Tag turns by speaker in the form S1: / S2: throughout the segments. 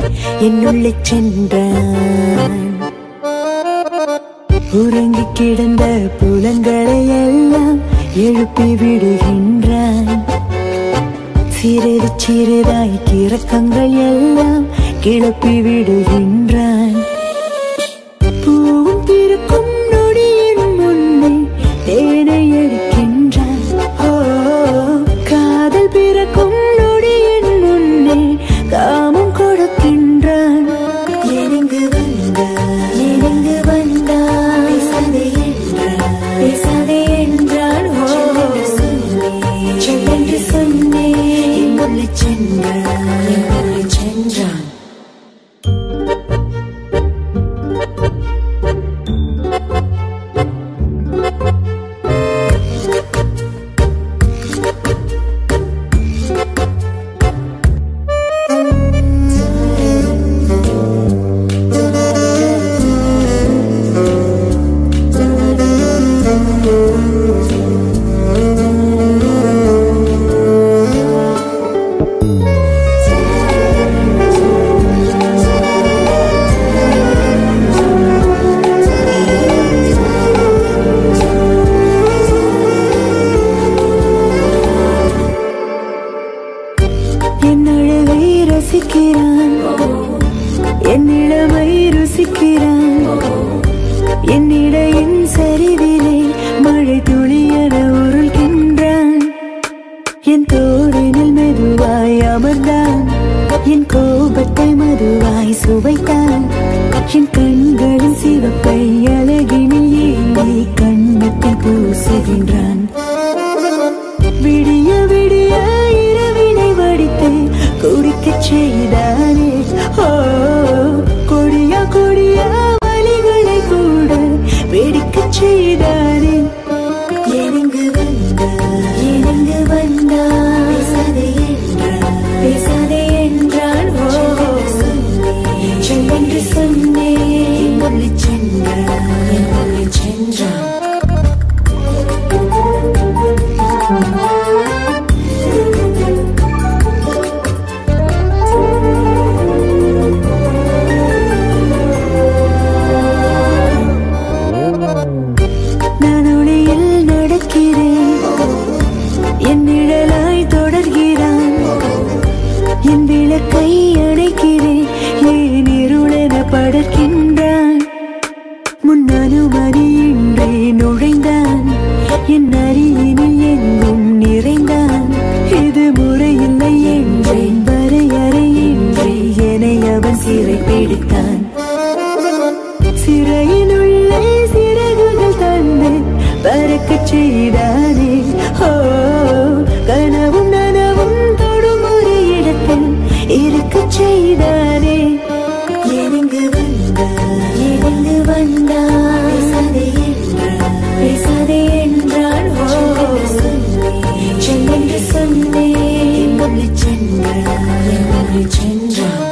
S1: என்னுள்ளே சென்றான் உறங்கி கிடந்த புலங்களை எல்லாம் எழுப்பி விடுகின்றான் சிறிது சிறிதாய் கிறக்கங்கள் எல்லாம் கிளப்பி விடுகின்றான் பூவும் பிறக்கும் நொடியின் முன்னே தேனை எடுக்கின்றான் ஓ காதல் பிறக்கும் நொடியின் முன்னே காமம் கொடுக்கின்றான் எனங்கு வந்தான் எனங்கு வந்தான் பேசாதே என்றான் பேசாதே என்றான் ஓ செல்லென்று சொன்னேன் எங்குள்ளே சென்றான் எங்குள்ளே சென்றான் என் அழகை ரசிக்கிறான் என் இளமை ருசிக்கிறான் என் இடையின் சரிவிலே மழை துளியென உருள்கின்றான் என் தோழினில் மெதுவாய் அமர்ந்தான் என் கோபத்தை மதுவாய் சுவைத்தான் என் கண்களின் சிவப்பை அழகினில் ஏந்தி கண்ணத்தில் பூசுகின்றான் விடிய விடிய இரவினை வடித்து குடிக்கச் செய்தானே ஓ கொடிய கொடிய வலிகளை கூட வெடிக்கச் செய்தானே எனங்கு வந்தா எனங்கு வந்தா பேசாதே என்றான் பேசாதே என்றான் ஓ செல்லென்று சொன்னேன் எங்குள்ளே சென்றான் எங்குள்ளே சென்றான் நான் ஒளியில் நடக்கிறேன் என் நிழலாய் தொடர்கிறான் என் விளக்கை அணைக்கிறேன் ஏன் இருளென படர்கின்றான் முன் அனுமதியின்றி நுழைந்தான் என் அருகினில் எங்கும் நிறைந்தான் இது முறையில்லை என்றேன் வரையறையின்றி என்னை அவன் சிறை பிடித்தான் சிறையிலுள்ளே சிறகுகள் தந்து பறக்கச் செய்தானே ஓ கனவும் நனவும் தொடும் ஒரு இடத்தில் இருக்கச் செய்தானே எனங்கு வந்தா எனங்கு வந்தா பேசாதே என்றான் பேசாதே என்றான் ஓ செல்லென்று சொன்னேன் எங்குள்ளே சென்றான் எங்குள்ளே சென்றான்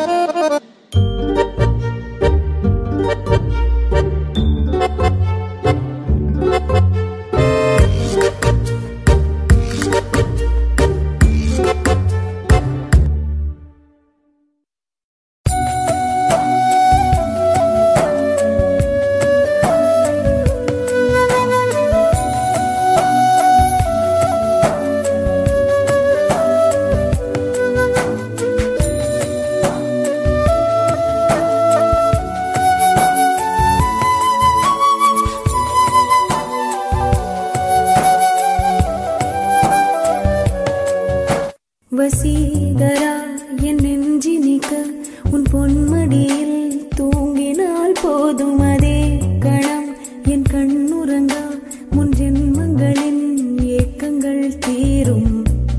S2: வசீகரா என் நெஞ்சினிக்க உன் பொன்மடியில் தூங்கினால் போதும் அதே கணம் என் கண்ணுறங்கா முன் ஜென்மங்களின் ஏக்கங்கள் தீரும்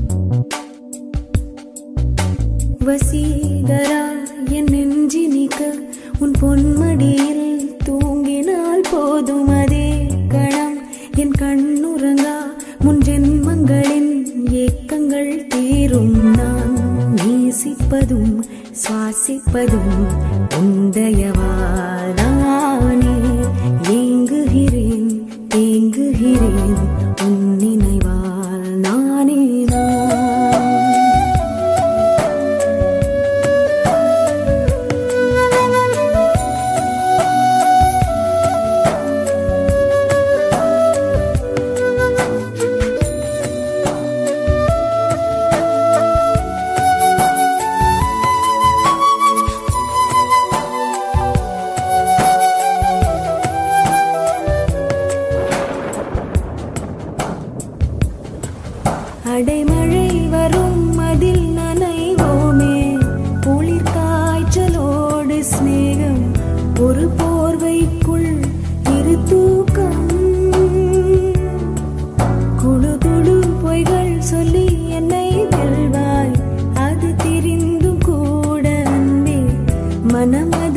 S2: வசீகரா என் நெஞ்சினிக்க உன் பொன்மடியில் தூங்கினால் போதும் அதே கணம் என் கண்ணுறங்கா முன் ஜென்மங்களின் ஏக்கங்கள் தீரும் நான் நேசிப்பதும் சுவாசிப்பதும் உந்தயவாதானே ஏங்குகிறேன் தேங்குகிறேன் உன் நினைவால் நானே நான்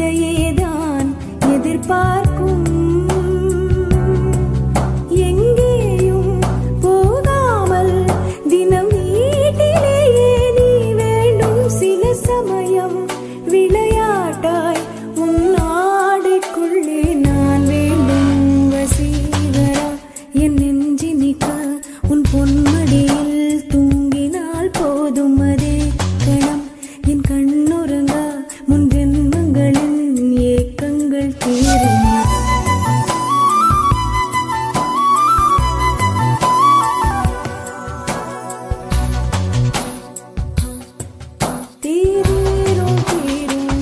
S2: இதையேதான் எதிர்பார்க்கும் எங்கேயும் போகாமல் தினம் வீட்டிலேயே நீ வேண்டும் சில சமயம் விளையாட்டாய் உன் ஆடைக்குள்ளே நான் வேண்டும் வசீகரா என் நெஞ்சினிக்க உன் பொன்மடியில் தூங்கினால் போதும் அதே கணம் என் கண்ணுறங்கா முன் ஜென்மங்களின் ஏக்கங்கள் தீரும் தீரும் தீரும்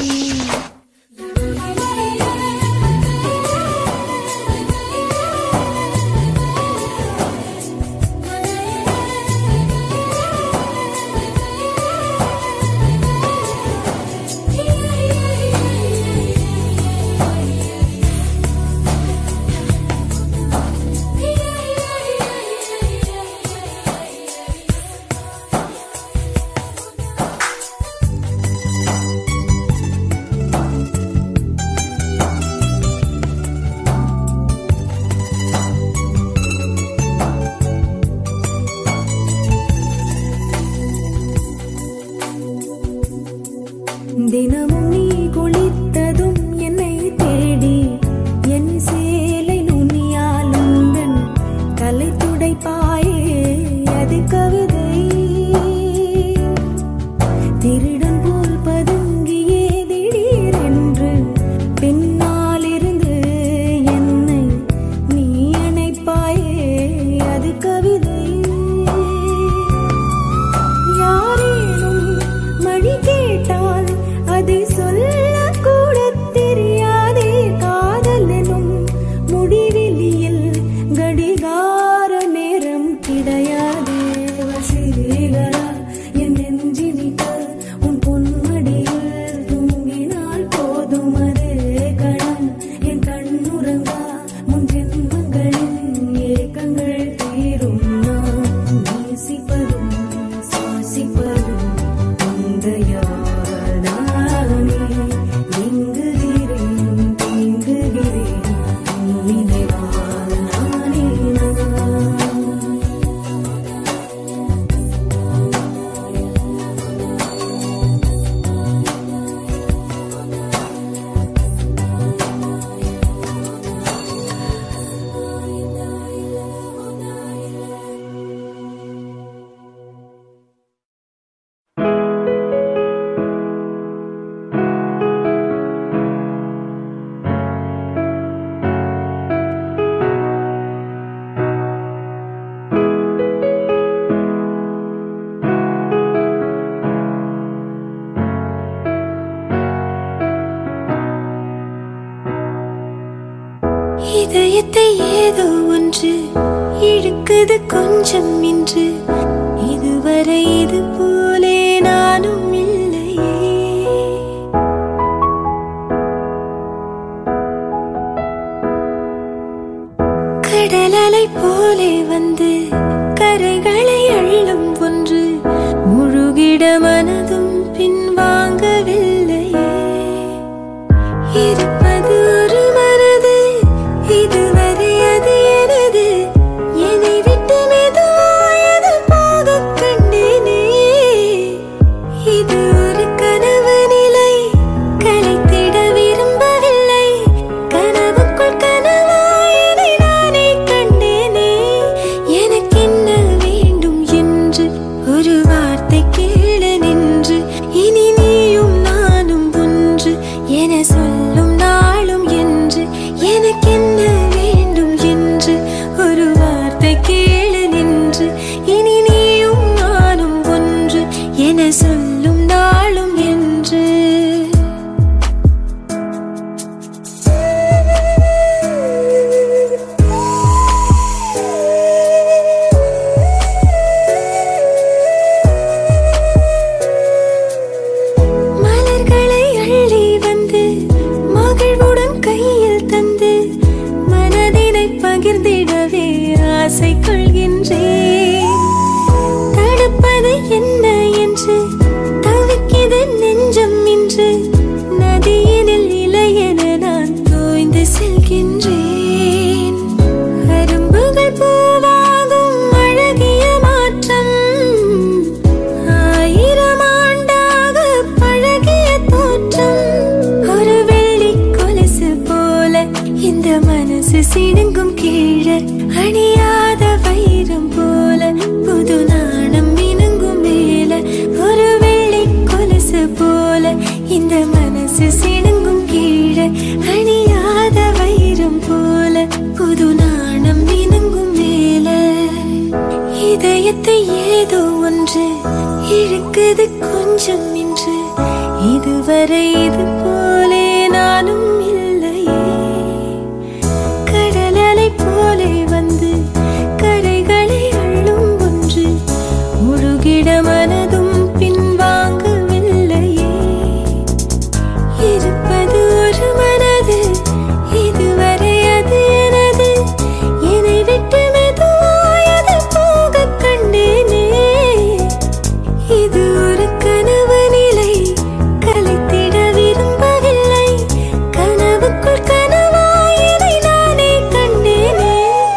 S2: தினமும் நீ குளித்ததும் என்னை தேடி என் சேலை நுனியால் உந்தன் தலை துடைப்பாயே அது கவிதை திருடன் போல் பதுங்கியே திடீரென்று பின்னாலிருந்து என்னை நீ அணைப்பாயே அது கவிதை யாரேனும் மணி கேட்டால் அதை சொல்லக்கூட தெரியாதே காதல் எனும் முடிவெளியில் கடிகார நேரம் கிடையாதே வசீகரா என் நெஞ்சினிக்க உன் பொன்மடியில் தூங்கினால் போதும் அதே கணம் என் கண்ணுறங்கா முன் ஜென்மங்களின் ஏக்கங்கள் தீரும் நான் நேசிப்பதும் சுவாசிப்பதும் உந்தையால் நானே எங்குகிறேன் தேங்குகிறேன் உன் நினைவால் நானே நான்
S1: இதயத்தை ஏதோ ஒன்று இழுக்குது கொஞ்சம் இன்று இதுவரை இது போலே நானும் இல்லையே கடல் அலை போலே வந்து கரைகளை அள்ளும் ஒன்று முழுகிட மனதும் பின்வாங்கவில்லையே இருப்பது ஒரு மனது இதுவரை அது எனது என்னை விட்டு மெதுவாயது போகக் கண்டேனே இது ஒரு கனவு நிலை கலைத்திட விரும்பவில்லை கனவுக்குள் கனவாயதை நானே கண்டேனே எனக்கென்ன வேண்டும் என்று ஒரு வார்த்தை கேள நின்று இனி நீயும் நானும் ஒன்று என சொல்லும் நாளும் என்று எனக்கென்ன வேண்டும் என்று ஒரு வார்த்தை கேள நின்று இனி நீயும் நானும் ஒன்று என சொல்லும் நாளும் என்று மலர்களை அள்ளி வந்து மகிழ்வுடன் கையில் தந்து மனதினை பகிர்ந்திடவே ஆசை கொள்கின்றேன் தடுப்பது என்ன என்று தவிக்கிது நெஞ்சம் இன்று நதியினில் அணியாத வைரம் போல புது நாணம் மினுங்கும் மேல இதயத்தை ஏதோ ஒன்று இழுக்குது கொஞ்சம் இன்று இதுவரை இது போலே நானும் இல்லையே கடலலை போலே வந்து கரைகளை அள்ளும் ஒன்று முழுகிட மனதும் பின்வாங்கவில்லையே இருப்பது ஒரு மனது இதுவரை அது எனது என்னை விட்டு மெதுவாய் அது போகக் கண்டேனே இது ஒரு கனவு நிலை கலைத்திட விரும்பவில்லை கனவுக்குள் கனவாய் இதை நானே கண்டேனே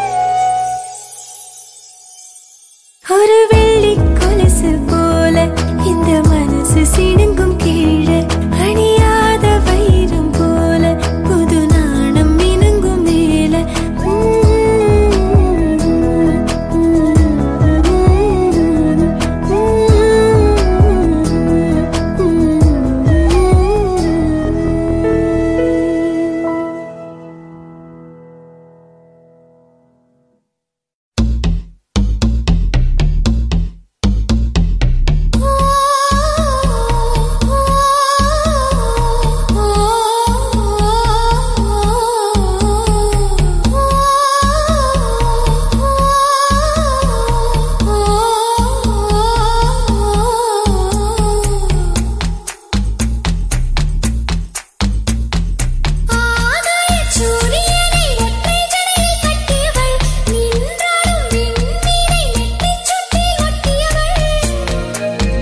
S1: ஒரு வெள்ளி கொலுசு போல இந்த மனசு சிணுங்கும் கீழே அணியாத வைரம் போல புது நாணம் மினுங்கும் மேல சூரியனை ஒற்றை ஜடையில் கட்டியவள் நின்றாலும் விண்மீனை நெற்றிச் சுட்டில் ஒட்டியவள்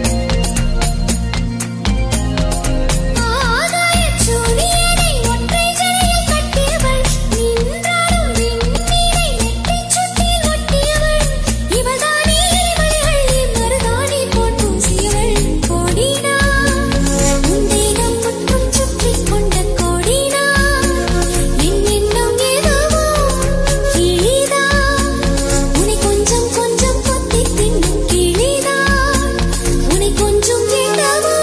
S1: ஆகாயச் சூரியனை ஒற்றை ஜடையில் கட்டியவள் நின்றாலும் விண்மீனை நெற்றிச் சுட்டில் ஒட்டியவள் இவள்தானே இவள்களை மருதாணி போல் பூசியவள் கோடினா உன் தேகம் முற்றும் சுற்றிக் கொண்ட கோடினா என் எண்ணம் எதுவோ கிளிதா உன்னை கொஞ்சம் கொஞ்சம் கொத்தித் தின்னும் கிளிதா உன்னை கொஞ்சம் கேட்டவோ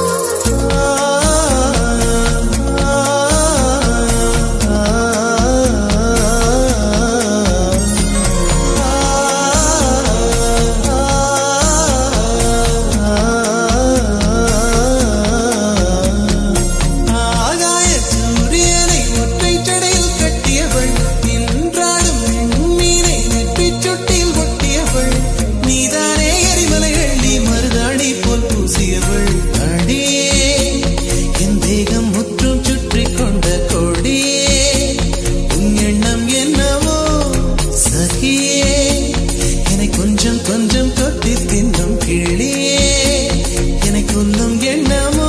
S3: ஆகாய சூரியனை ஒற்றை சடையில் கட்டியவள் நின்றாடும் விண்மீனை நெற்றிச் சுட்டில் ஒட்டியவள் நீதானே எரிமலைகள் நீ மருதாணி போல் பூசியவள் அடியே என் தேகம் முற்றும் சுற்றிக் கொண்ட கொடியே உன் எண்ணம் என்னவோ சகியே என்னை கொஞ்சம் கொஞ்சம் தொட்டி தின்னும் கிளியே என்னை கொல்லும் எண்ணமோ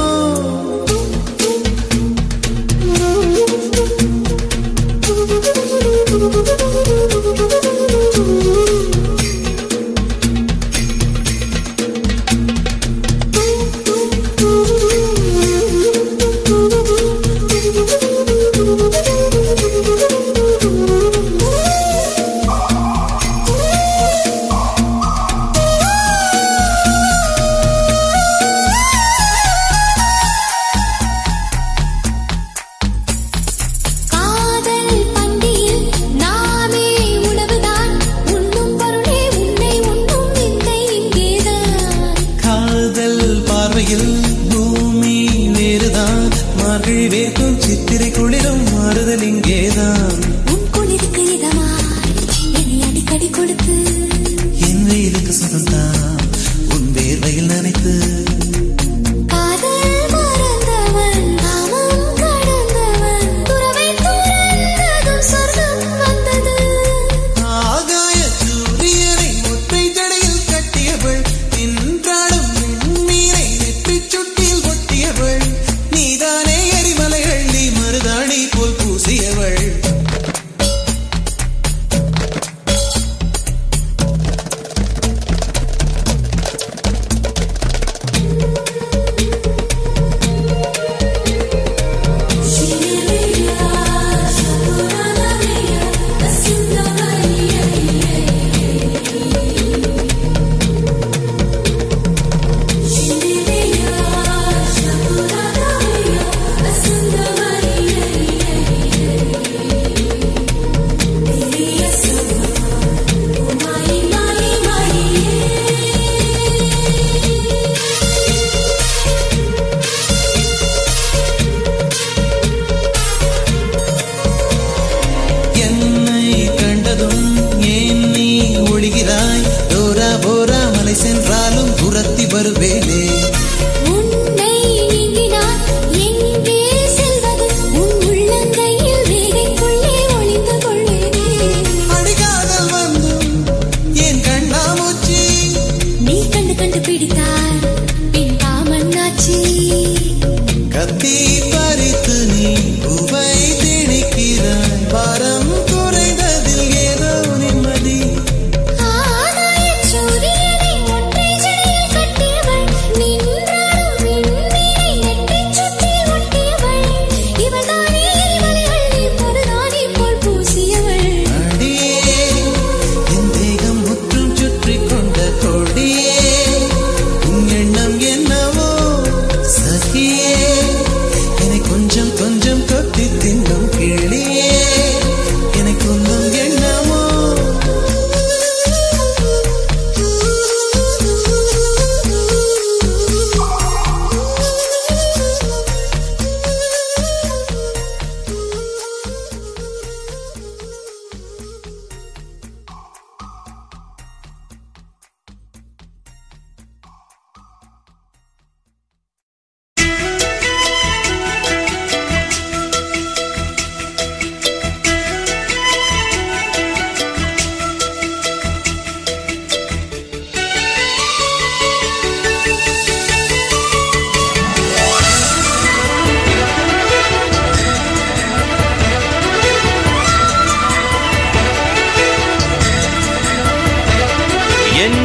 S1: காதல் பந்தியில் நாமே உணவுதான் உண்ணும் பொருளே உன்னை உண்ணும் விந்தை இங்கேதான்
S3: காதல் பார்வையில் பூமி வேறுதான் மார்கழி வேர்க்கும் சித்திரை குளிரும் மாறுதல் இங்கேதான்
S1: உன் குளிருக்கு இதமாய் என்னை அடிக்கடி கொடுத்து
S3: என் வெயிலுக்கு சுகம்தான் உன் வேர்வையில் நினைத்து
S1: காதல் மறந்தவன் காமம் கடந்தவன் துறவை துறந்ததும் சொர்க்கம் வந்தது
S3: ஆகாய சூரியனை ஒற்றை ஜடையில் கட்டியவள் நின்றாடும் விண்மீனை நெற்றிச் சுட்டில் ஒட்டியவள் நீதானே எரிமலைகள் நீ மருதாணி போல் பூசியவள்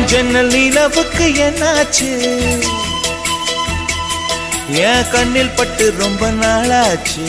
S4: ஜன்னல் நிலவுக்கு என்னாச்சு என் கண்ணில் பட்டு ரொம்ப நாளாச்சு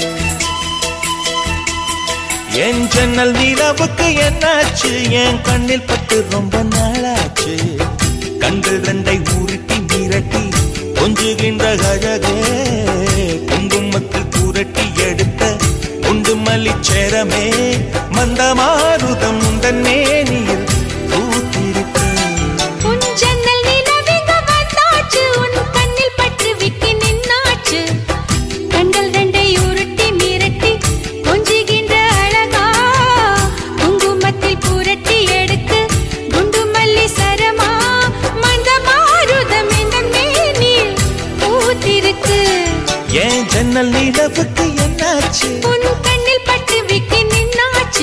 S4: என் ஜன்னல் நிலவுக்கு என்னாச்சு என் கண்ணில் பட்டு ரொம்ப நாளாச்சு கண்கள் ரெண்டை உருட்டி மிரட்டி கொஞ்சுகின்ற அழகே குங்குமத்தில் புரட்டி எடுத்த குண்டு மல்லிச்சேரமே மந்த மாருதம் உந்தன் மேனியில் பூத்திருப்பேன்
S1: உன் ஜன்னல் நிலவிங்க வந்தாச்சு உன் கண்ணில் பட்டு விக்கி நின்னாச்சு கண்கள் ரெண்டை உருட்டி மிரட்டி கொஞ்சுகின்ற அழகா குங்குமத்தில் புரட்டி எடுத்து குண்டு மல்லி சரமா மந்த மாருதம் இந்த மேனில் பூத்திருக்கு
S4: என் ஜன்னல் நிலவுக்கு என்னாச்சு
S1: உன் கண்ணில் பட்டு விக்கி நின்னாச்சு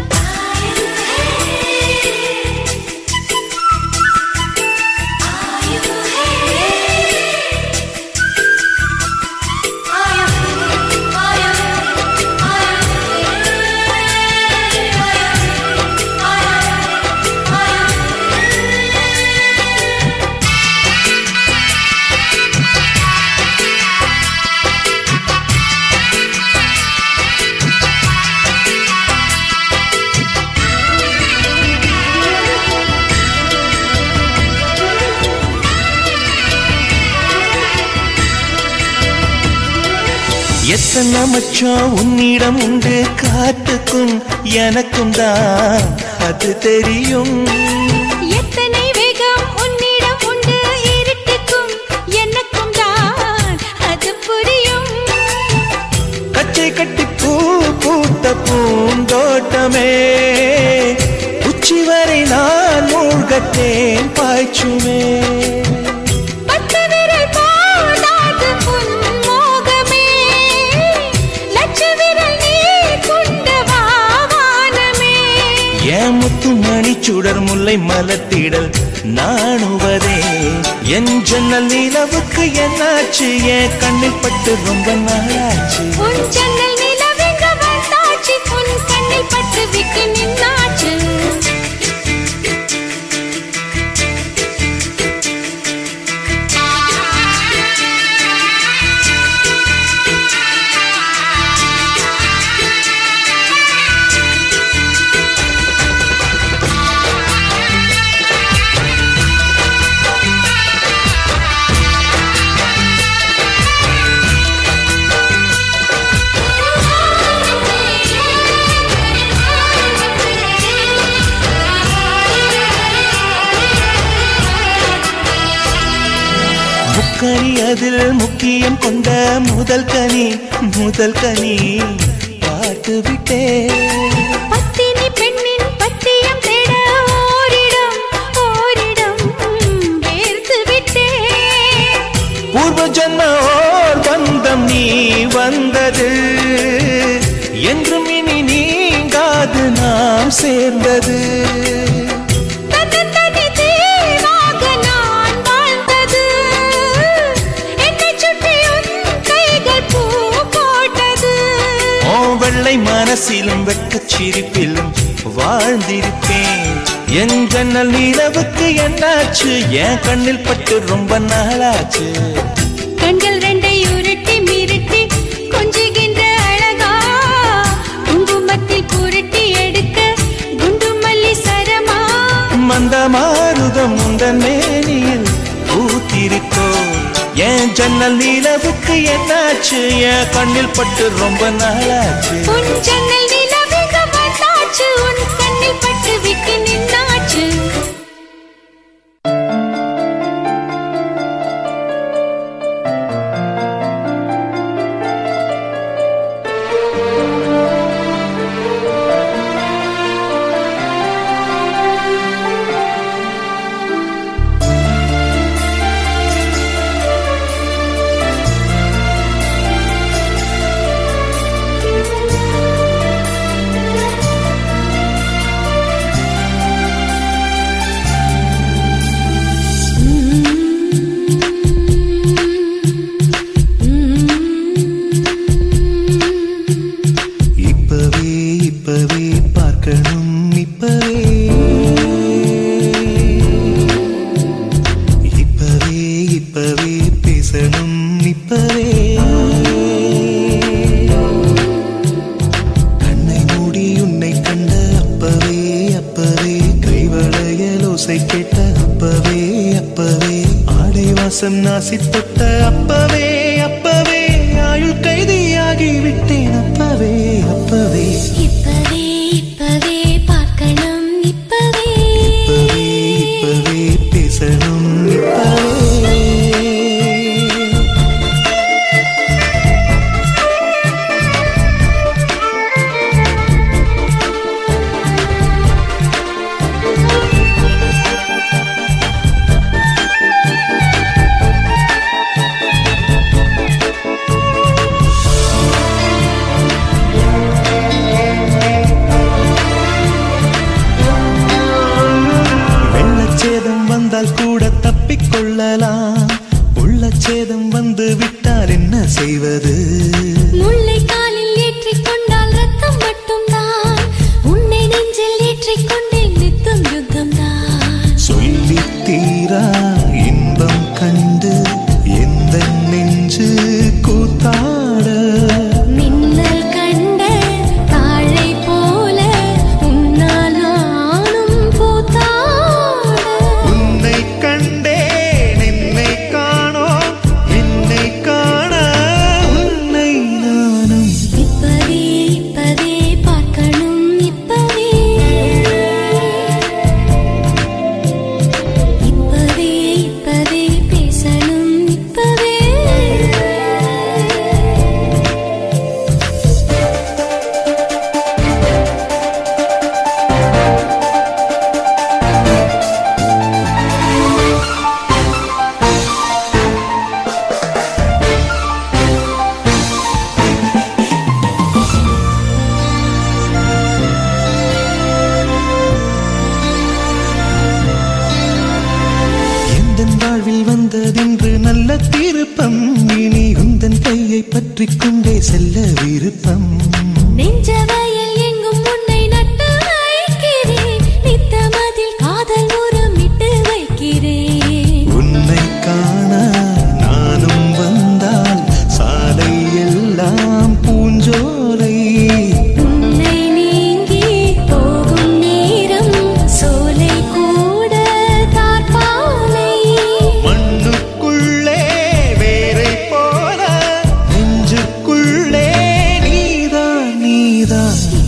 S4: எத்தனை மச்சம் உன்னிடம் உண்டு காத்துக்கும் எனக்கும் தான் அது தெரியும்
S1: எத்தனை வேகம் உன்னிடம் உண்டு இருட்டுக்கும் எனக்கும் தான் அது புரியும்
S4: கச்சை கட்டி பூ பூத்த பூந்தோட்டமே உச்சி வரை நான் மூழ்கத்தேன் பாய்ச்சுமே
S1: பத்து விரல் பாடாது உன் மோகமே லட்ச விரல் நீ கொண்ட வாவானமே
S4: என் முத்து மணிச்சுடர் முல்லை மலத்திடல் நாணுவதே என் ஜன்னல் நிலவுக்கு என்னாச்சு என் கண்ணில் பட்டு ரொம்ப நாளாச்சு
S1: உன் ஜன்னல் நிலவெங்க வந்தாச்சு உன் கண்ணில் பட்டு விக்கி நின்னாச்சு
S4: முக்கனி அதில் முக்கியம் கொண்ட முதல் கனி முதல் கனி பார்த்து விட்டேன்
S1: பத்தினி பெண்ணின் பத்தியம் தேட ஓரிடம் ஓரிடம் வேர்த்து விட்டேன்
S4: பூர்வ ஜன்ம ஓர் பந்தம் நீ வந்தது என்றும் இனி நீங்காது நாம் சேர்ந்தது
S1: தன்னந்தனி தீவாக நான் வாழ்ந்தது என்னைச் சுற்றி உன் கைகள் பூ போட்டது
S4: ஓ வெள்ளை மனசிலும் வெட்கச் சிரிப்பிலும் வாழ்ந்திருப்பேன் என் ஜன்னல் நிலவுக்கு என்னாச்சு என் கண்ணில் பட்டு ரொம்ப நாளாச்சு
S1: கண்கள் ரெண்டை உருட்டி மிரட்டி கொஞ்சுகின்ற அழகா குங்குமத்தில் புரட்டி எடுக்க குண்டு மல்லி சரமா
S4: மந்த மாருதம் உந்தன் மேனியில் பூத்திருக்கோ என் ஜன்னல் நிலவுக்கு என்னாச்சு என் கண்ணில் பட்டு ரொம்ப நாளாச்சு
S1: உன் ஜன்னல் நிலவுக வந்தாச்சு உன் கண்ணில் பட்டு விட்டு நின்னாச்சு
S4: என் நாசி தொட்ட அப்பவே அப்பவே ஆயுள் கைதியாகி விட்டேன் அப்பவே அப்பவே
S1: இப்பவே இப்பவே பார்க்கணும் இப்பவே
S4: இப்பவே இப்பவே பேசணும் இப்பவே வெள்ளச்சேதம் வந்தால் கூட தப்பிக்கொள்ளலாம் உள்ளச்சேதம் வந்து விட்டால் என்ன செய்வது
S1: முல்லை காலில் ஏற்றிக் கொண்டால் ரத்தம் மட்டும்தான் உன்னை நெஞ்சில் ஏற்றிக் கொண்டேன் நித்தம் யுத்தம்தான்
S4: சொல்லி தீரா இன்பம் கண்டு எந்த நெஞ்சு கூத்தாட
S1: மின்னல் கண்ட தாழை போல உன்னால் நானும் பூத்தாட
S4: உன்னை கண்டேன் என்னை காணோ என்னை காண உன்னை நானும்
S1: இப்பவே இப்பவே பார்க்கணும் இப்பவே இப்பவே இப்பவே பேசணும் இப்பவே
S4: எந்தன் வாழ்வில் வந்ததென்று நல்ல திருப்பம் இனி உந்தன் கையை பற்றிக் கொண்டே செல்ல விருப்பம்
S1: நெஞ்ச வயல் எங்கும் உன்னை நட்டு வைக்கிறேன் நித்தமதில் காதல் உரமிட்டு வைக்கிறேன்
S4: உன்னை காண நானும் வந்தால் சாலை எல்லாம் பூஞ்சோலை
S1: உன்னை நீங்கி போகும் நேரம் சோலை கூட தார்பாலை
S4: மண்ணுக்குள்ளே வேரை போல நெஞ்சுக்குள்ளே நீதான் நீதான்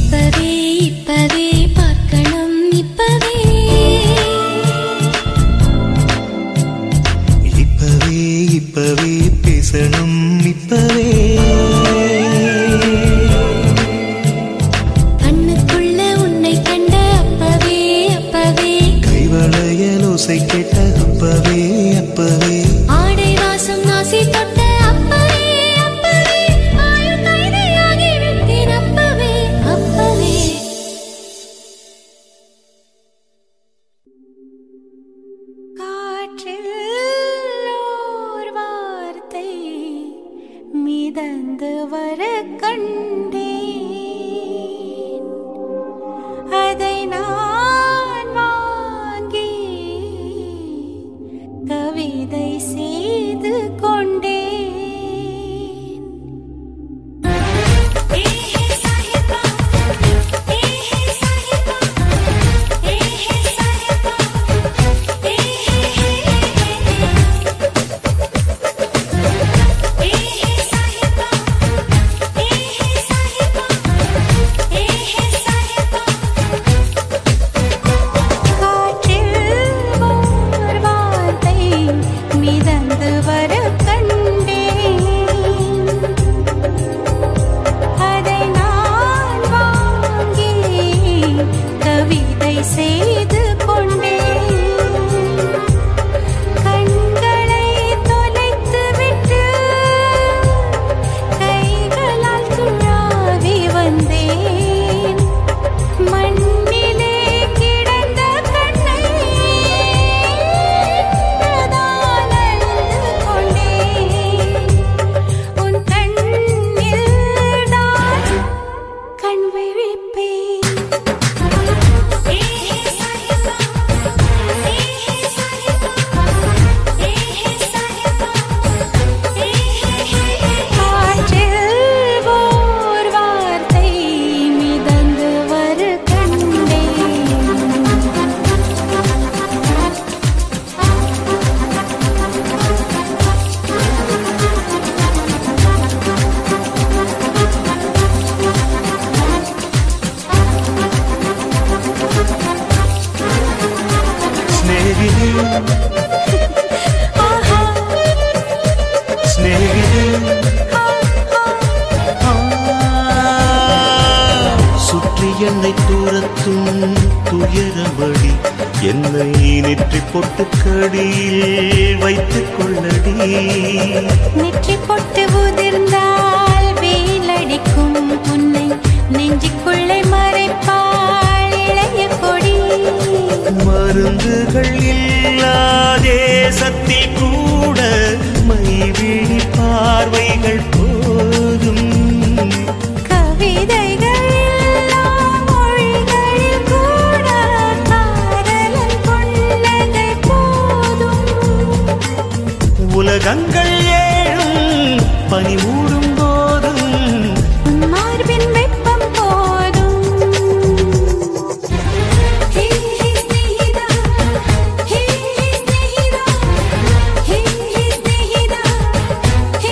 S4: என்னை துரத்தும் துயரமடி என்னை நெற்றி பொட்டு கடியில் வைத்துக் கொள்ளடி
S1: நெற்றி பொட்டு உதிர்ந்தால் வேலடிக்கும் உன்னை நெஞ்சுக்குள்ளே மறைப்பாள் இளைய கொடி
S4: மருந்துகள் இல்லா தேசத்தில் கூட மைவிழி பார்வைகள் போதும்
S1: கவிதைகள் எல்லாம் மொழிகளில் கூட காதலன் புன்னகை போதும்
S4: உலகங்கள் ஏழும் பனி மூடும் போதும்
S1: உன் மார்பின் வெப்பம் போதும் ஹே ஹே ஸ்நேகிதா ஹே ஹே ஸ்நேகிதா ஹே ஹே ஸ்நேகிதா ஹே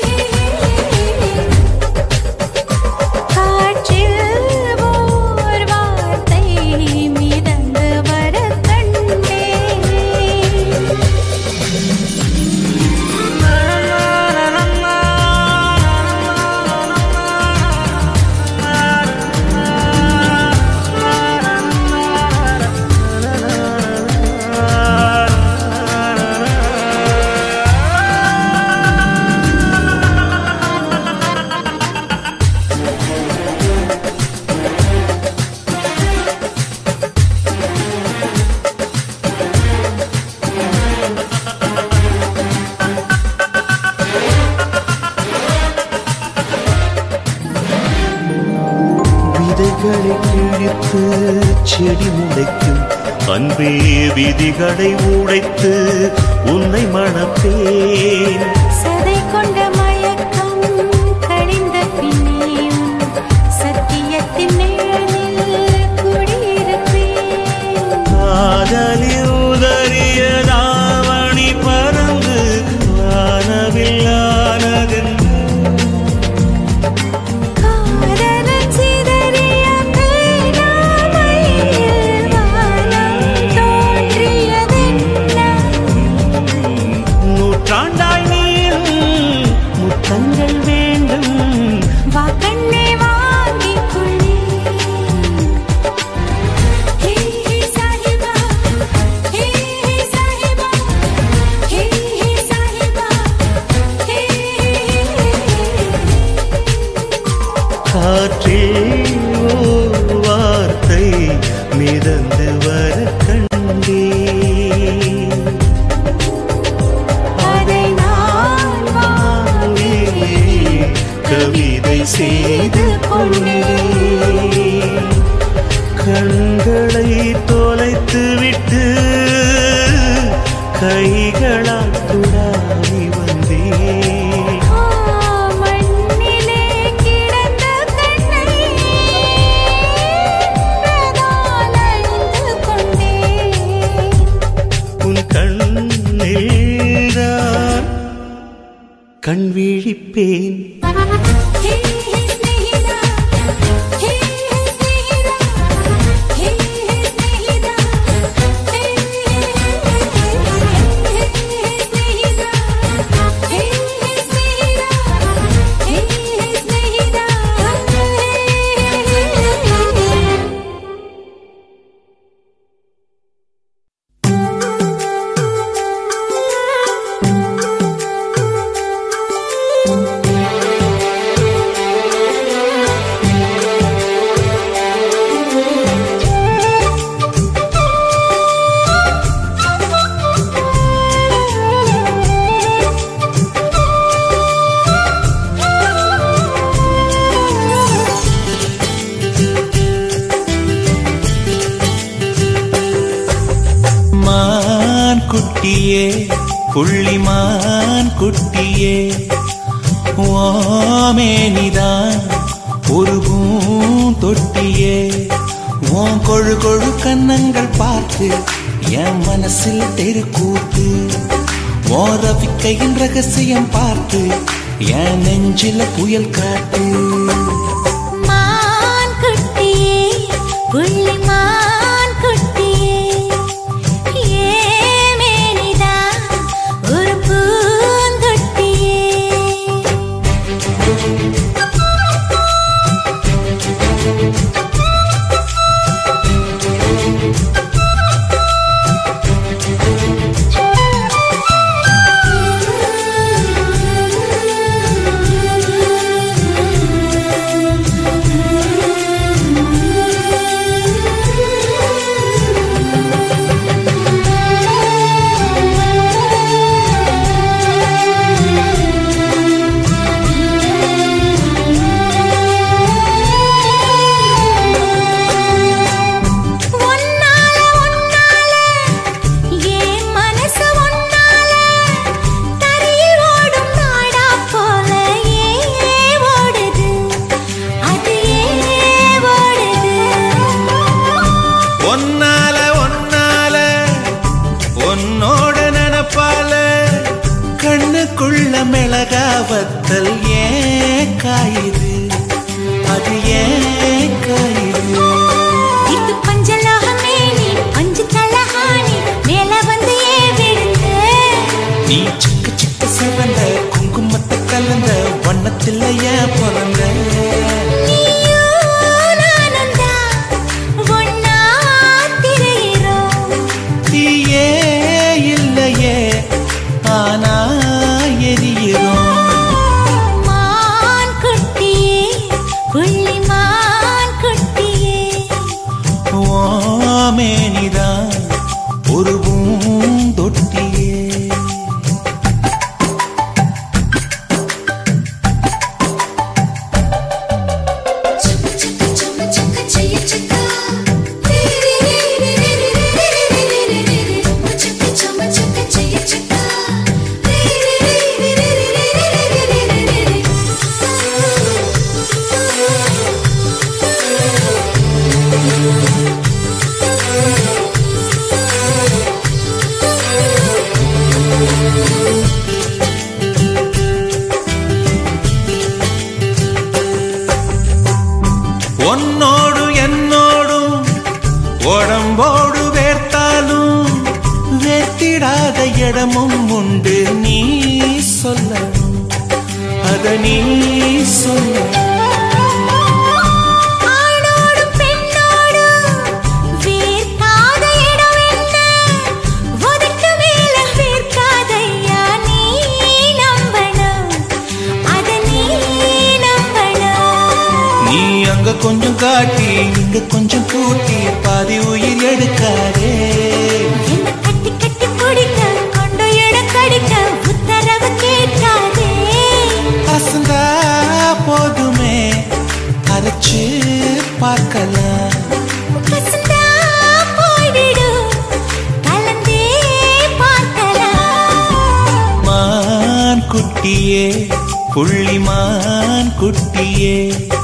S1: காற்றில் ஓர் வார்த்தை மிதந்து வர கண்டேன்
S4: விதைகளை கிழித்து செடி முளைக்கும் அன்பே விதிகளை உடைத்து உன்னை மணப்பேன்
S1: சதை கொண்ட மயக்கம் கழிந்த பின்னே உன் சத்தியத்தின் நிழலில் குடியிருப்பேன்
S4: காதலி உதறிய தாவணி பறந்து வானவில்லானதென்று
S1: காதலன் சிதறிய பேராமையில் வானம் தோன்றியதென்ன
S4: நூற்றாண்டாய் நீயும் முத்தங்கள் வேண்டும்
S1: வா கண்ணே வாங்கிக் கொள்ளே ஹே ஹே சாஹிபா ஹே ஹே சாஹிபா ஹே ஹே சாஹிபா ஹே
S4: காற்றில் ஓர் வார்த்தை மிதந்து வர கண்டேன்
S1: அதை நான் வாங்கி
S4: கவிதை செய்து கொண்டேன் கண்களை தொலைத்து விட்டு கைகளால் துடாவி வந்தேன்
S1: ஆ, மண்ணிலே கிடந்த கண்ணை பிரதான் அழிந்து கொண்டேன்
S4: உன் கண்ணில்தான் கண் விழிப்பேன்
S1: ஹே ஹே ஸ்நேகிதா ஹே ஹே ஸ்நேகிதா ஹே ஹே ஸ்நேகிதா ஹே ஹே ஸ்நேகிதா ஹே ஹே ஸ்நேகிதா ஹே ஹே ஸ்நேகிதா
S3: மான் குட்டியே புள்ளிமான் குட்டியே ஓமேனிதான் ஒரு பூந்தொட்டியே உன் கொழு கொழு கன்னங்கள் பார்த்து என் மனசில் தெருக்கூத்து உன் ரவிக்கையின் ரகசியம் பார்த்து என் நெஞ்சில புயல் காட்டு
S1: மான் குட்டியே புள்ளி மான் குட்டியே ஏமேனிதா ஒரு பூந்தொட்டியே மான் குட்டியே
S3: ஓமேனிதான் ஒரு பூந்தொட்டியே உன்னோடு என்னோடும் உடம்போடு வேர்த்தாலும் வேர்த்திடாத இடமும் உண்டு நீ சொல்லணும் அத நீ சொல்ல
S1: ஆணோடும் பெண்ணோடும் வேர்க்காத இடம் என்ன? உதட்டு மேல வேர்க்காதையா நீ நம்பணும். அத நீ நம்பணும்.
S3: நீ அங்க கொஞ்சம் காட்டி இங்க கொஞ்சம் கூட்டி பாதி உயிர் எடுக்காதே
S1: என்னை கட்டி கட்டி பிடிக்க, கொண்டு இடம் கடிக்க உத்தரவு கேட்காதே.
S3: அசந்தா போதுமே அரைச்சு பார்க்கலாம்
S1: கசந்தா போய்விடும், கலந்தே பார்க்கலாம்.
S3: மான் குட்டியே புள்ளிமான் குட்டியே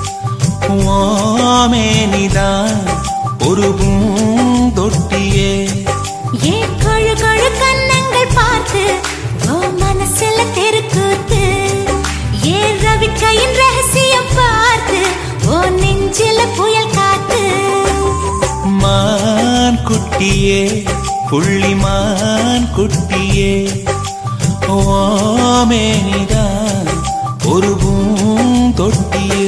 S3: ஓமேனிதான் ஒரு பூந்தொட்டியே
S1: ஏன் கொழு கொழு கன்னங்கள் பார்த்து ஓ மனசுல தெருக்கூத்து ஏன் ரவிக்கையின் ரகசியம் பார்த்து ஓ நெஞ்சில புயல் காத்து
S3: மான் குட்டியே புள்ளிமான் குட்டியே ஓமேனிதான் ஒரு பூந்தொட்டியே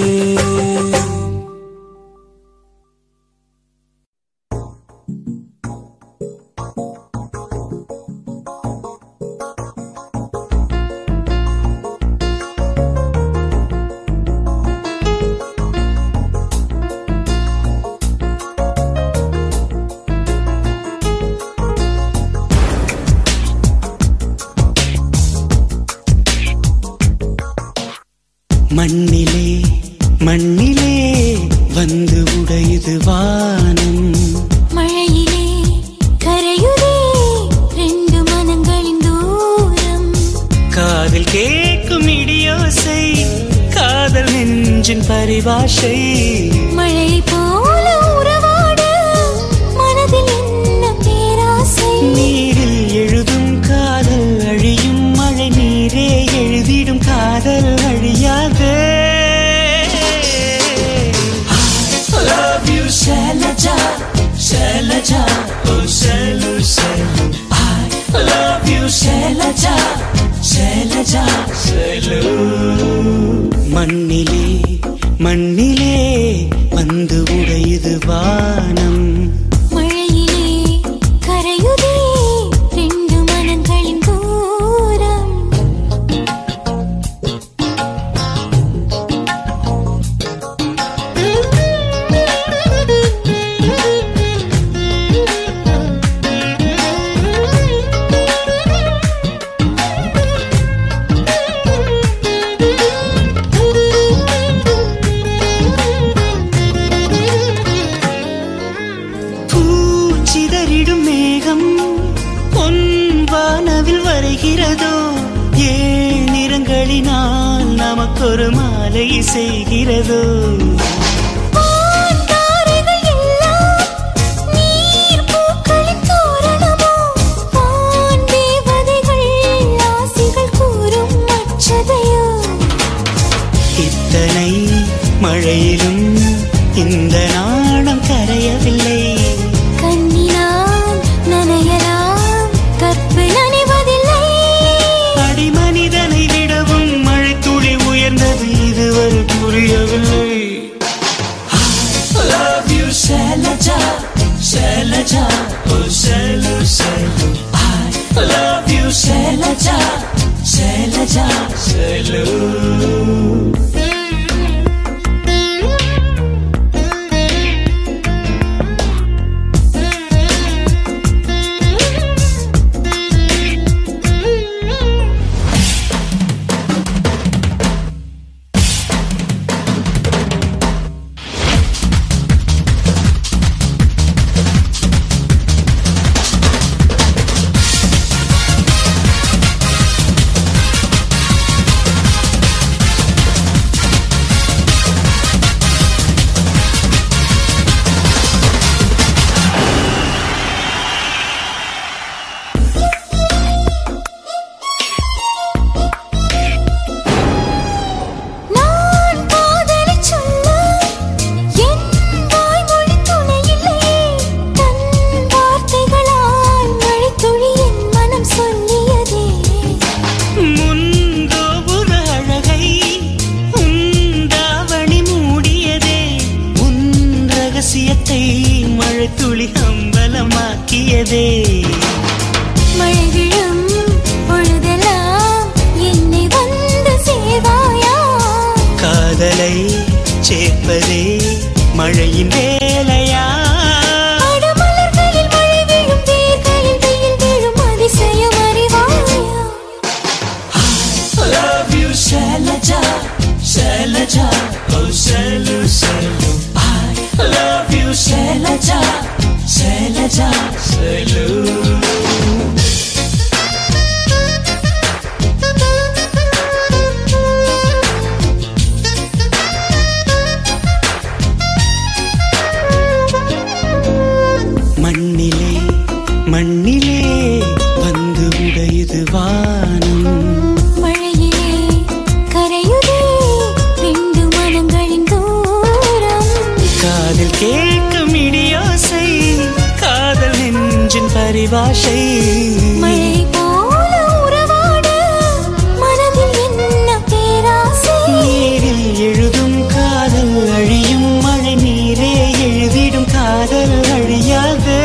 S5: மண்ணிலே மண்ணிலே வந்து உடையுது வானம்
S1: மழையிலே கரையுதே ரெண்டு மனங்களின் தூரம்
S5: காதில் கேட்கும் இடியோசை காதல் நெஞ்சின் பரிபாஷை
S1: மழை போல உறவாட மனதில் என்ன பேராசை
S5: நீரில் எழுதும் காதல் அழியும் மழை நீரே எழுதிடும் காதல் அழியாது Love you, Shalaja, Shalaja, oh Shalu, Shalu. I love you, Shalaja, Shalaja, Shalu. மண்ணிலே மண்ணிலே வந்து உடையுது வானம்
S1: மழையிலே கரையுதே ரெண்டு மனங்களின் தூரம்
S5: பூச்சிதறிடும் மேகம் பொன் வானவில் வரைகிறதோ ஏழ் நிறங்களினால் நமக்கொரு மாலை செய்கிறதோ
S1: வான்தாரைகள் எல்லாம் நீர் பூக்களின் தோரணமோ வான் தேவதைகள் ஆசிகள் கூறும் அச்சதையோ
S5: இத்தனை மழையிலும் இந்த நாணம் கரையவில்லை
S1: கண்ணினால் நனையலாம் கற்பு நனைவதில்லை
S5: அடி மனிதனை விடவும் மழை துளி உயர்ந்தது இதுவரை புரியவில்லை Love you, Shalaja, Shalaja, oh Shalu, Shalu. I love you, Shalaja, Shalaja, Shalu. துளி அம்பலமாக்கியதே
S1: மழை விழும் பொழுதெல்லாம் என்னை வந்து சேவாயா
S5: காதலை சேர்ப்பதே மழையின் வேலையா
S1: அடமலர்களில் மழை விழும் வேர்களில் வெயில் விழும் அதிசயம் அறிவாயா
S5: Love you, Shailaja, Shailaja, oh Shailu, Shailu. I love you, Shailaja, Shailaja, Shailu. மண்ணிலே மண்ணிலே வந்து உடையுது வானம்
S1: மழையிலே கரையுதே ரெண்டு மனங்களின் தூரம்
S5: காதில் கேட்கும் இடியோசை காதல் நெஞ்சின் பரிபாஷை
S1: மழை போல உறவாட மனதில் என்ன பேராசை
S5: நீரில் எழுதும் காதல் அழியும் மழை நீரே எழுதிடும் காதல் அழியாதே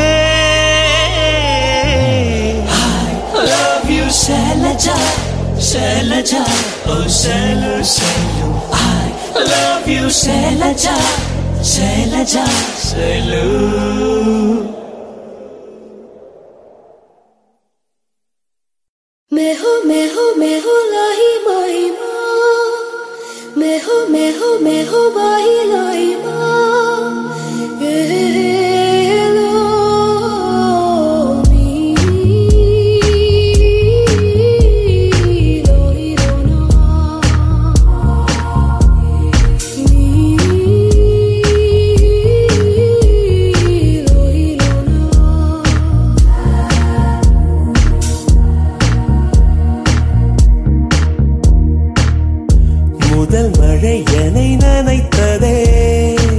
S5: I love you, Shailaja, Shailaja, oh Shailu, Shailu. I love you, Shailaja, Shailaja, Shailu.
S2: मैं हो मैं हो मैं हो लाही माही माँ मैं हो मैं हो मैं हो वाही लाई माँ ये लो मी लो ही लो ना मी लो ही लो ना
S4: முதல் மழை என்னை நனைத்ததே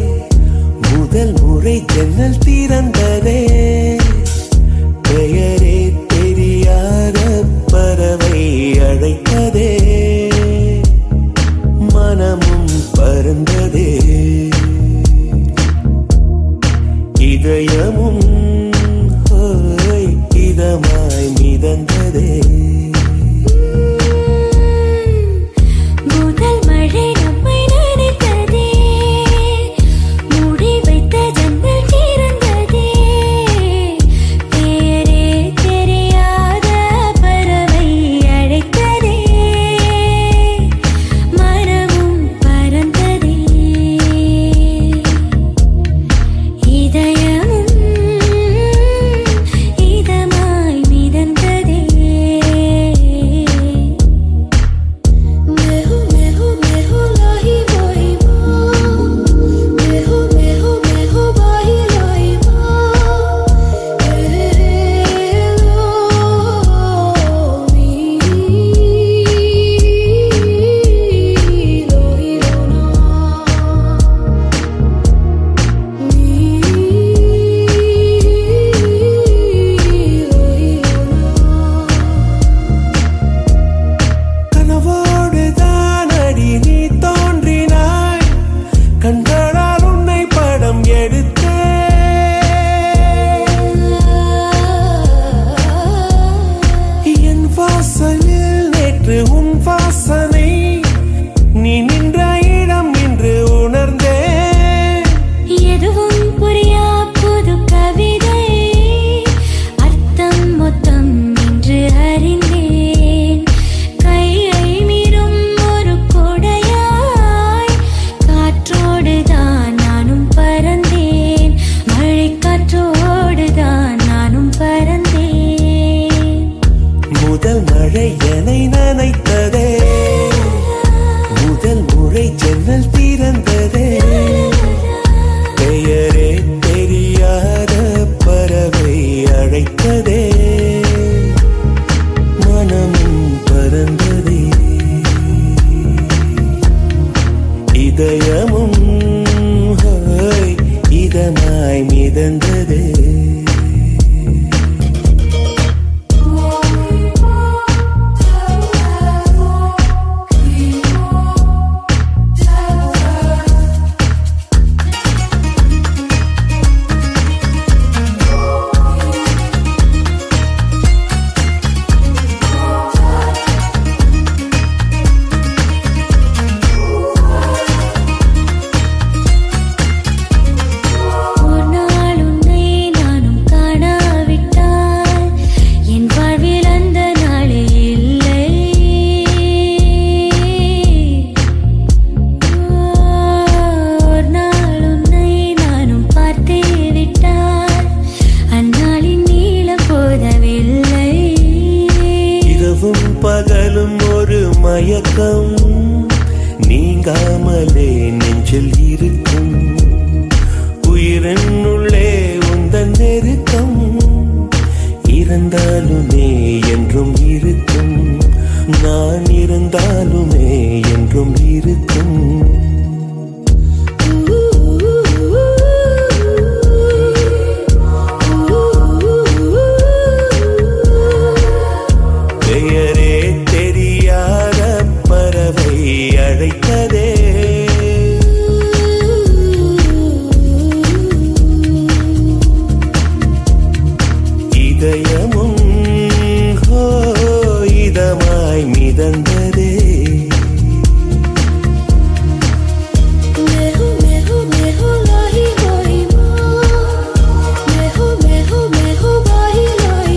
S5: இறந்தாலுமே என்றும் இருக்கும் நான் இருந்தாலுமே என்றும் இருக்கும் பெயரே தெரியாத பறவை அழைத்ததே இதயமும் ஹோ இதமாய் மிதந்ததே
S2: मैं हूँ मैं हूँ मैं हूँ लाही लाही माँ मैं हूँ मैं हूँ मैं हूँ लाही लाही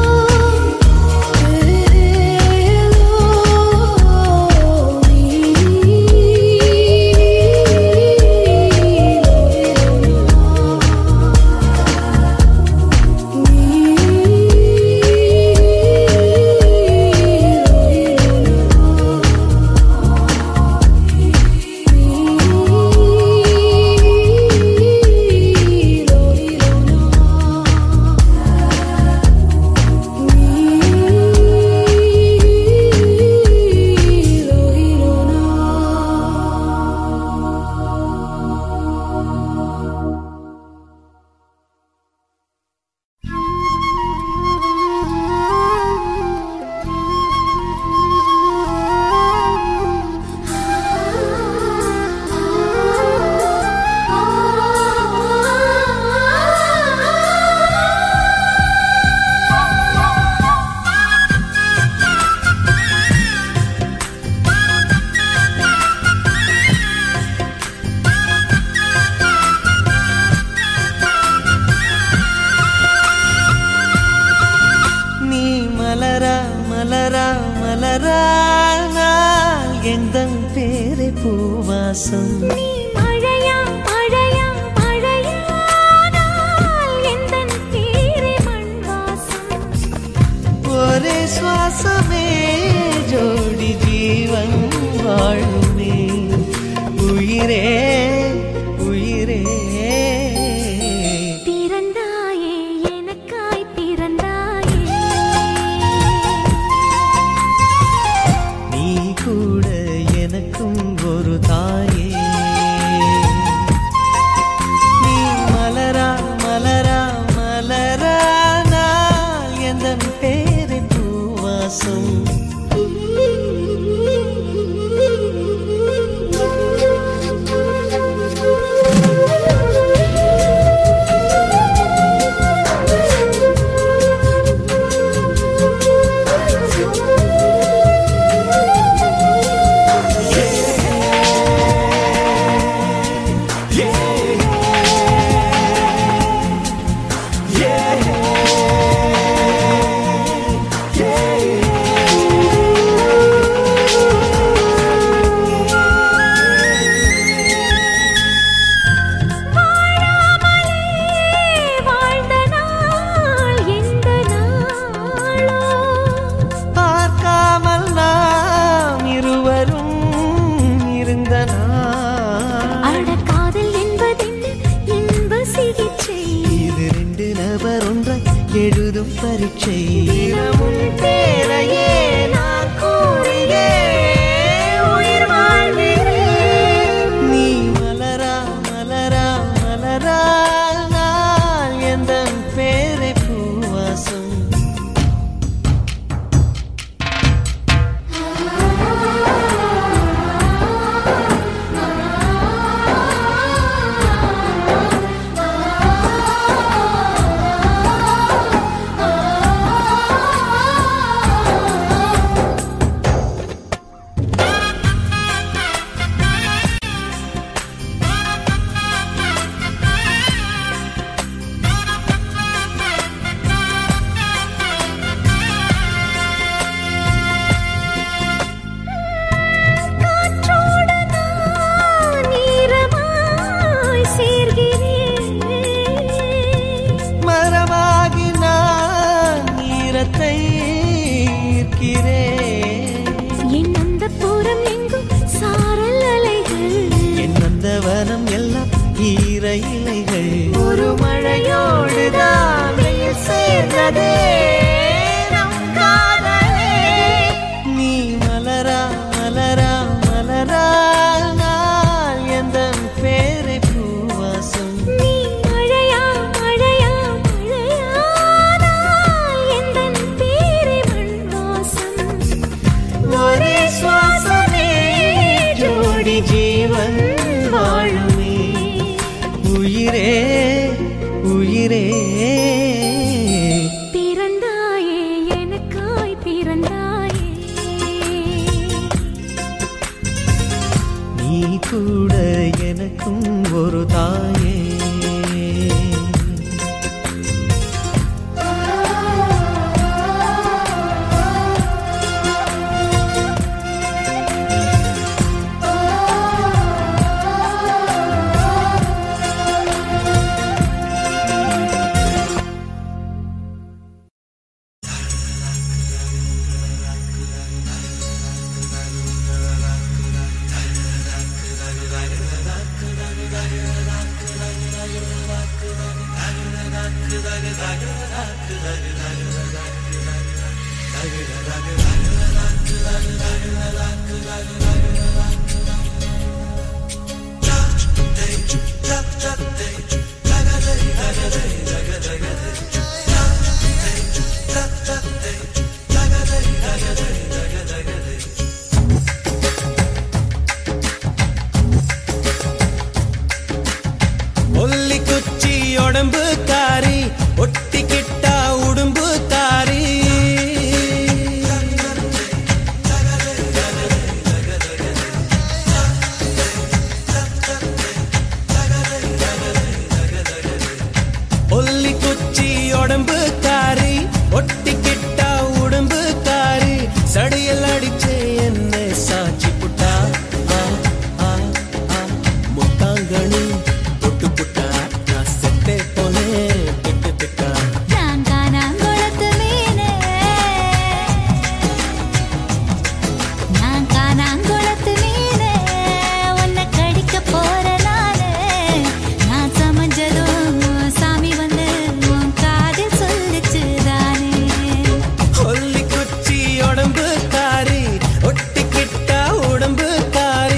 S5: நீ மலரா மலரா மலரானால் எந்தன் பேரை பூவாசம்
S1: நீ மழையா மழையா மழையானால் எந்தன் பேரே மண் வாசம்
S5: ஒரே சுவாசமே ஜோடி ஜீவன் வாழுமே உயிரே உயிரே
S1: பிறந்தாயே எனக்காய் பிறந்தாயே
S5: நீ கூட எனக்கும் ஒரு தாயே நீ மலரா மலரா மலரா நான் எந்த பேரை பூவாசம்
S1: வாழ்ந்த நாள் எந்த நாளோ
S5: பார்க்காமல் நாம் இருவரும் இருந்த நாள்
S1: அட காதல் என்பதென்ன இன்ப சிகிச்சை
S5: இது ரெண்டு நபர் ஒன்றாய் எழுதும் பரீட்சை தினமும் பேரையே நான் கூறியே உயிர் வாழ்கிறேன். நீ மலரா மலரா மலரா நான் எந்த பேரை பூவாசம்
S1: காற்றோடு நான் ஈரமாய் சேர்கிறேன்
S5: மரமாகி நான் ஈரத்தை ஈர்க்கிறேன்
S1: என் அந்த புறம் எங்கும் சாரல் அலைகள்
S5: என் அந்த வனம் எல்லாம் ஈர இலைகள் ஒரு மழையோடுதான் வெயில் சேர்ந்ததே உயிரே உயிரே
S1: பிறந்தாயே எனக்காய் பிறந்தாயே
S5: நீ கூட எனக்கும் ஒரு தாயே ஒல்லி குச்சி உடம்பு காரி ஒட்டிக்கிட்டா உடும்பு காரி ஒல்லி குச்சி உடம்பு காரி ஒட்டிக்கிட்டா உடம்பு காரி சடியல் அடிச்சே என்ன சாட்சி புட்டா ஆ, ஆ, ஆ. முத்தாங்கனி தொட்டு புட்டா நான் செத்தே போனேன் திட்டு திட்டா
S1: நான் காணாங்குளத்து மீனே நான் காணாங்குளத்து மீனே உன்னை கடிக்க போற நானே நான் சமைஞ்சதும் சாமி வந்து உன் காதில் சொல்லிச்சுதானே
S5: ஒல்லி குச்சி உடம்பு காரி ஒட்டிக்கிட்டா உடம்பு காரி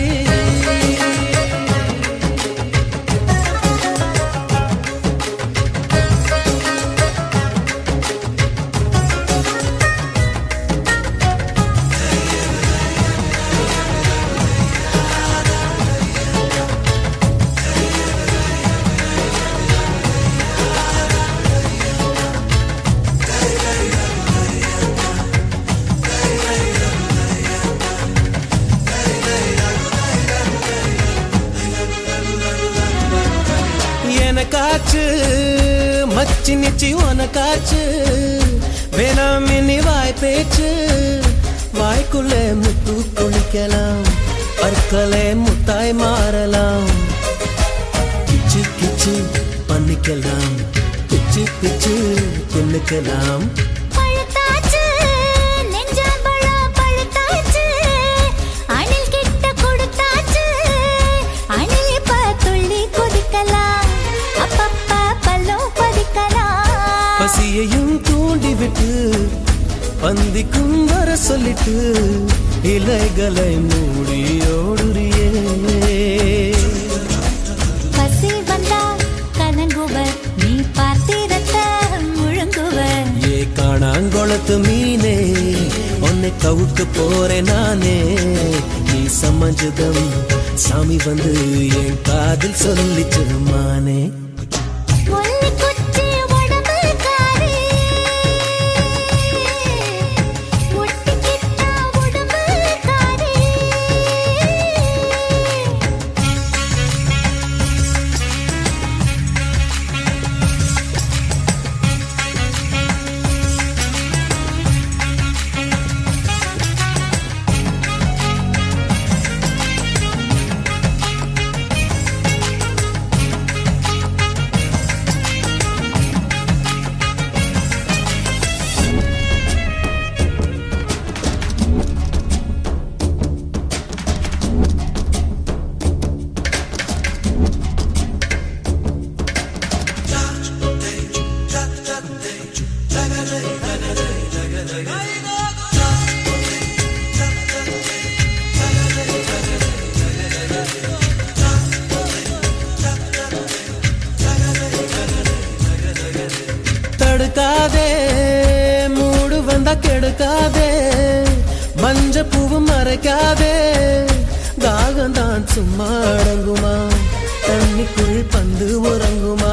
S5: எனக்காச்சு மச்சி நிச்சி உனக்காச்சு வேணாம் இனி வாய் பேச்சு வாய்க்குள்ள முத்து குளிக்கலாம் பற்களே முத்தாய் மாறலாம் கிச்சு கிச்சு பண்ணிக்கலாம் பிச்சு பிச்சு தின்னுக்கலாம்
S1: பழுத்தாச்சு நெஞ்சாம்பழம் பழுத்தாச்சு அணில் கிட்ட கொடுத்தாச்சு அணில் இப்ப துள்ளி குதிக்கலாம் அப்பப்ப பல்லும் பதிக்கலாம்
S5: பசியையும் தூண்டி விட்டு பந்திக்கும் வர சொல்லிட்டு இலைகளை மூடி ஓடுறியே
S1: பசி வந்தால் கலங்குவர் நீ பார்த்திரத்த முழுங்குவர்
S5: ஏ காணாங்கொளத்து மீனே உன்னை கவுக்கு போறேன் நானே நீ சமஞ்சதம் சாமி வந்து என் காதில் சொல்லிச்சு மானே
S1: முள்ளி குச்சி உடம்பு காரி ஒட்டிக்கிட்டா உடம்பு காரி தடுக்காதே மூடு வந்தா கெடுக்காதே மஞ்ச பூவும் மறைக்காதே தாகம் தான் சும்மா அடங்குமா
S5: தண்ணிக்குள் பந்து உறங்குமா